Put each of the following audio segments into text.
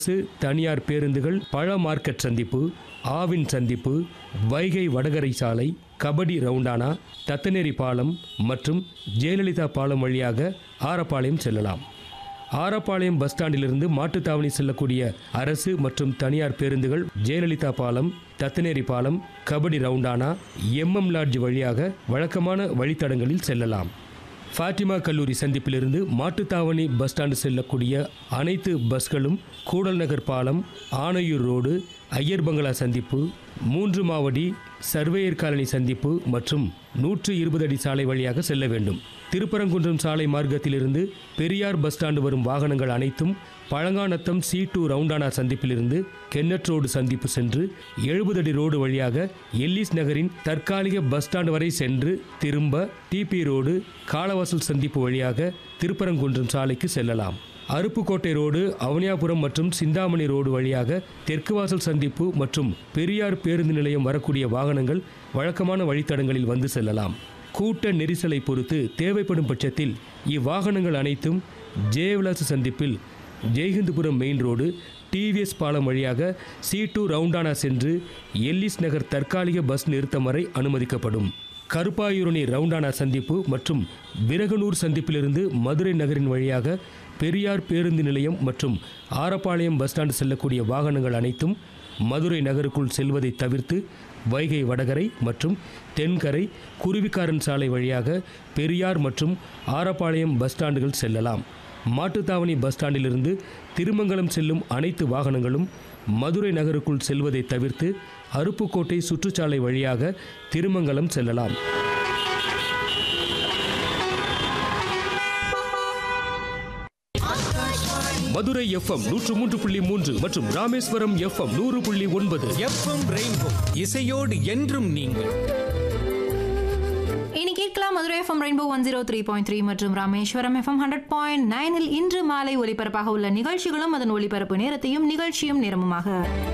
அரசு தனியார் பேருந்துகள் பழ மார்க்கெட் சந்திப்பு ஆவின் சந்திப்பு வைகை வடகரை சாலை கபடி ரவுண்டானா தத்தநேரி பாலம் மற்றும் ஜெயலலிதா பாலம் வழியாக ஆரப்பாளையம் செல்லலாம் ஆரப்பாளையம் பஸ் ஸ்டாண்டிலிருந்து மாட்டுத்தாவணி செல்லக்கூடிய அரசு மற்றும் தனியார் பேருந்துகள் ஜெயலலிதா பாலம் தத்தநேரி பாலம் கபடி ரவுண்டானா எம்எம் லாட்ஜ் வழியாக வழக்கமான வழித்தடங்களில் செல்லலாம் ஃபாத்திமா கல்லூரி சந்திப்பிலிருந்து மாட்டுத்தாவணி பஸ் ஸ்டாண்டு செல்லக்கூடிய அனைத்து பஸ்களும் கூடல் நகர் பாலம் ஆனையூர் ரோடு ஐயர் பங்களா சந்திப்பு மூன்று மாவடி சர்வேயர் காலனி சந்திப்பு மற்றும் நூற்று இருபது அடி சாலை வழியாக செல்ல வேண்டும் திருப்பரங்குன்றம் சாலை மார்க்கத்திலிருந்து பெரியார் பஸ் ஸ்டாண்டு வரும் வாகனங்கள் அனைத்தும் பழங்காநத்தம் சி டூ ரவுண்டானா சந்திப்பிலிருந்து கென்னட் ரோடு சந்திப்பு சென்று எழுபது அடி ரோடு வழியாக எல்லிஸ் நகரின் தற்காலிக பஸ் ஸ்டாண்டு வரை சென்று திரும்ப டிபி ரோடு காலவாசல் சந்திப்பு வழியாக திருப்பரங்குன்றம் சாலைக்கு செல்லலாம் அருப்புக்கோட்டை ரோடு அவனியாபுரம் மற்றும் சிந்தாமணி ரோடு வழியாக தெற்கு வாசல் சந்திப்பு மற்றும் பெரியார் பேருந்து நிலையம் வரக்கூடிய வாகனங்கள் வழக்கமான வழித்தடங்களில் வந்து செல்லலாம் கூட்ட நெரிசலை பொறுத்து தேவைப்படும் பட்சத்தில் இவ்வாகனங்கள் அனைத்தும் ஜெயவிலாச சந்திப்பில் ஜெய்ஹிந்துபுரம் மெயின் ரோடு டிவிஎஸ் பாலம் வழியாக சி டூ ரவுண்டானா சென்று எல்லிஸ் நகர் தற்காலிக பஸ் நிறுத்தம் வரை அனுமதிக்கப்படும் கருப்பாயூரணி ரவுண்டானா சந்திப்பு மற்றும் விரகனூர் சந்திப்பிலிருந்து மதுரை நகரின் வழியாக பெரியார் பேருந்து நிலையம் மற்றும் ஆரப்பாளையம் பஸ் ஸ்டாண்டு செல்லக்கூடிய வாகனங்கள் அனைத்தும் மதுரை நகருக்குள் செல்வதை தவிர்த்து வைகை வடகரை மற்றும் தென்கரை குருவிக்காரன் சாலை வழியாக பெரியார் மற்றும் ஆரப்பாளையம் பஸ் ஸ்டாண்டுகள் செல்லலாம் மாட்டுத்தாவணி பஸ் ஸ்டாண்டிலிருந்து திருமங்கலம் செல்லும் அனைத்து வாகனங்களும் மதுரை நகருக்குள் செல்வதை தவிர்த்து அருப்புக்கோட்டை சுற்றுச்சாலை வழியாக திருமங்கலம் செல்லலாம் மதுரை எஃப்எம் நூற்று மூன்று புள்ளி மூன்று மற்றும் ராமேஸ்வரம் எஃப்எம் நூறு புள்ளி ஒன்பது எஃப்எம் ரெயின்போ இசையோடு என்றும் நீங்கள் இனி கேட்கலாம் Madurai FM rainbow one zero three point three மற்றும் ராமேஸ்வரம் எஃப்எம் ஹண்ட்ரட் பாயிண்ட் நைனில் இன்று மாலை ஒலிபரப்பாக உள்ள நிகழ்ச்சிகளும் அதன் ஒலிபரப்பு நேரத்தையும் நிகழ்ச்சியும் நேரமுமாக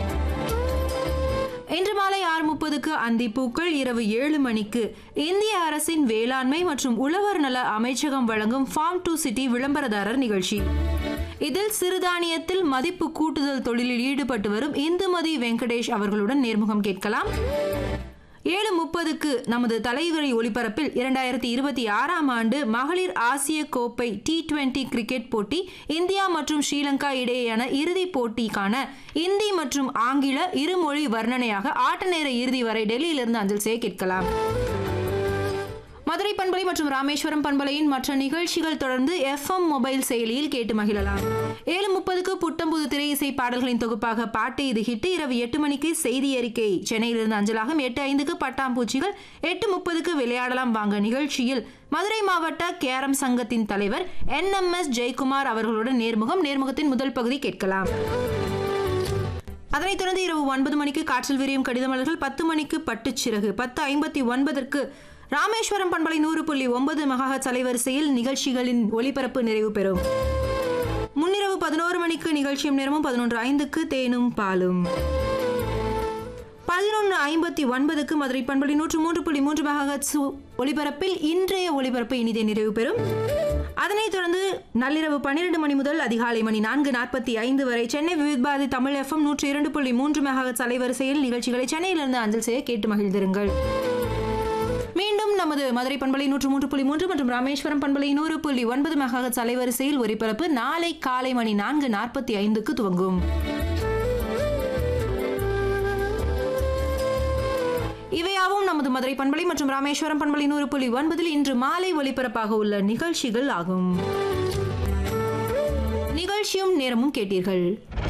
இன்று மாலை ஆறு முப்பதுக்கு அந்திப்பூக்கள் இரவு ஏழு மணிக்கு இந்திய அரசின் வேளாண்மை மற்றும் உழவர் நல அமைச்சகம் வழங்கும் ஃபார்ம் டு சிட்டி விளம்பரதாரர் நிகழ்ச்சி இதில் சிறுதானியத்தில் மதிப்பு கூட்டுதல் தொழிலில் ஈடுபட்டு வரும் இந்துமதி வெங்கடேஷ் அவர்களுடன் நேர்முகம் கேட்கலாம் ஏழு முப்பதுக்கு நமது தலைவரை ஒளிபரப்பில் இரண்டாயிரத்தி இருபத்தி ஆறாம் ஆண்டு மகளிர் ஆசிய கோப்பை டி டுவெண்டி கிரிக்கெட் போட்டி இந்தியா மற்றும் ஸ்ரீலங்கா இடையேயான இறுதிப் போட்டிக்கான இந்தி மற்றும் ஆங்கில இருமொழி வர்ணனையாக ஆட்ட நேர இறுதி வரை டெல்லியிலிருந்து அஞ்சல் செய்ய கேட்கலாம் மதுரை பண்பலை மற்றும் ராமேஸ்வரம் பண்பலையின் மற்ற நிகழ்ச்சிகள் தொடர்ந்து எஃப்எம் மொபைல் செயலியில் கேட்டு மகிழலாம் ஏழு முப்பதுக்கு புத்தம்புது திரை இசை பாடல்களின் தொகுப்பாக பாட்டு இது ஹிட்டு இரவு எட்டு மணிக்கு செய்தி அறிக்கை சென்னையிலிருந்து அஞ்சலாகும் எட்டு ஐந்துக்கு பட்டாம்பூச்சிகள் எட்டு முப்பதுக்கு விளையாடலாம் வாங்க நிகழ்ச்சியில் மதுரை மாவட்ட கேரம் சங்கத்தின் தலைவர் என் எம் எஸ் ஜெயக்குமார் அவர்களுடன் நேர்முகம் நேர்முகத்தின் முதல் பகுதி கேட்கலாம் அதனைத் தொடர்ந்து இரவு ஒன்பது மணிக்கு காற்றில் விரியும் கடிதமலர்கள் பத்து மணிக்கு பட்டுச்சிறகு பத்து ஐம்பத்தி ஒன்பதற்கு ராமேஸ்வரம் பண்பலை நூறு புள்ளி ஒன்பது மெகாஹெட்ஸ் அலைவரிசையில் நிகழ்ச்சிகளின் ஒளிபரப்பு நிறைவு பெறும் முன்னிரவு பதினோரு மணிக்கு நிகழ்ச்சியும் நேரமும் பதினொன்று ஐந்துக்கு தேனும் பாலும் பதினொன்று ஐம்பத்தி ஒன்பதுக்கு மதுரை பண்பலை நூற்று மூன்று புள்ளி மூன்று மெகாஹெட்ஸ் ஒளிபரப்பில் இன்றைய ஒளிபரப்பு இனிதே நிறைவு பெறும் அதனைத் தொடர்ந்து நள்ளிரவு பன்னிரண்டு மணி முதல் அதிகாலை மணி நான்கு நாற்பத்தி ஐந்து வரை சென்னை விவித்பாதி தமிழ் எஃப்எம் நூற்றி இரண்டு புள்ளி மூன்று மெகாஹெட்ஸ் அலைவரிசையில் நிகழ்ச்சிகளை சென்னையிலிருந்து அஞ்சல் செய்ய கேட்டு மகிழ்ந்திருங்கள் மீண்டும் நமது மதுரை பண்பலை நூற்று மூன்று புள்ளி மூன்று மற்றும் ராமேஸ்வரம் பண்பலை நூறு புள்ளி ஒன்பது மெகாஹெட்ஸ் அலைவரிசையில் ஒலிபரப்பு நாளை காலை மணி நான்கு நாற்பத்தி ஐந்துக்கு துவங்கும் இவையாவும் நமது மதுரை பண்பலை மற்றும் ராமேஸ்வரம் பண்பலை நூறு புள்ளி ஒன்பதில் இன்று மாலை ஒலிபரப்பாக உள்ள நிகழ்ச்சிகள் ஆகும் நிகழ்ச்சியும் நேரமும் கேட்டீர்கள்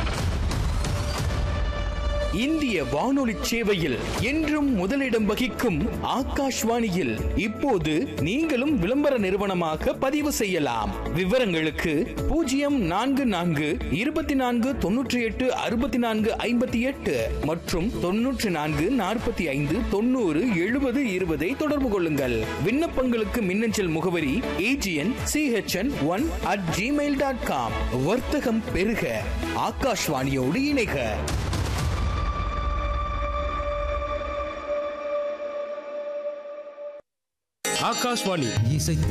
இந்திய வானொலி சேவையில் என்றும் முதலிடம் வகிக்கும் ஆகாஷ்வாணியில் இப்போது நீங்களும் விளம்பர நிறுவனமாக பதிவு செய்யலாம் விவரங்களுக்கு பூஜ்ஜியம் நான்கு நான்கு இருபத்தி நான்கு தொன்னூற்றி எட்டு அறுபத்தி நான்கு ஐம்பத்தி எட்டு மற்றும் தொன்னூற்றி நான்கு நாற்பத்தி ஐந்து தொண்ணூறு எழுபது இருபதை தொடர்பு கொள்ளுங்கள் விண்ணப்பங்களுக்கு மின்னஞ்சல் முகவரி AGN CHN one at Gmail dot com வர்த்தகம் பெருக ஆகாஷ்வாணியோடு இணைக ஆகாஷ்வாணி இசை